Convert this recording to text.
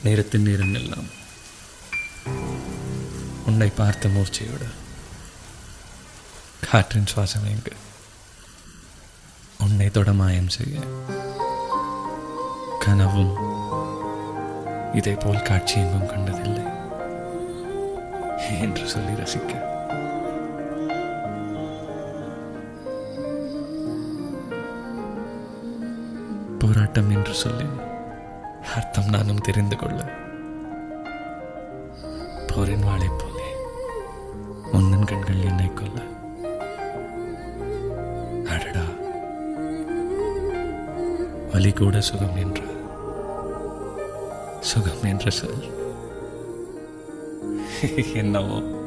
நேரத்தின் நேரம் எல்லாம் உன்னை பார்த்த மூர்ச்சையோடு காற்றின் சுவாசம் எங்கு உன்னை தொடமாயம் செய்ய கனவும் இதை போல் காட்சி எங்கும் கண்டதில்லை என்று சொல்லி ரசிக்க போராட்டம் என்று சொல்லி அர்த்தம் நானும் தெரிந்து கொள்ள போரின் வாளை போலே முன்னன் கண்கள் என்னை கொல்ல அடடா வலி கூட சுகம் என்ற சுகம் என்ற சொல் என்னவோ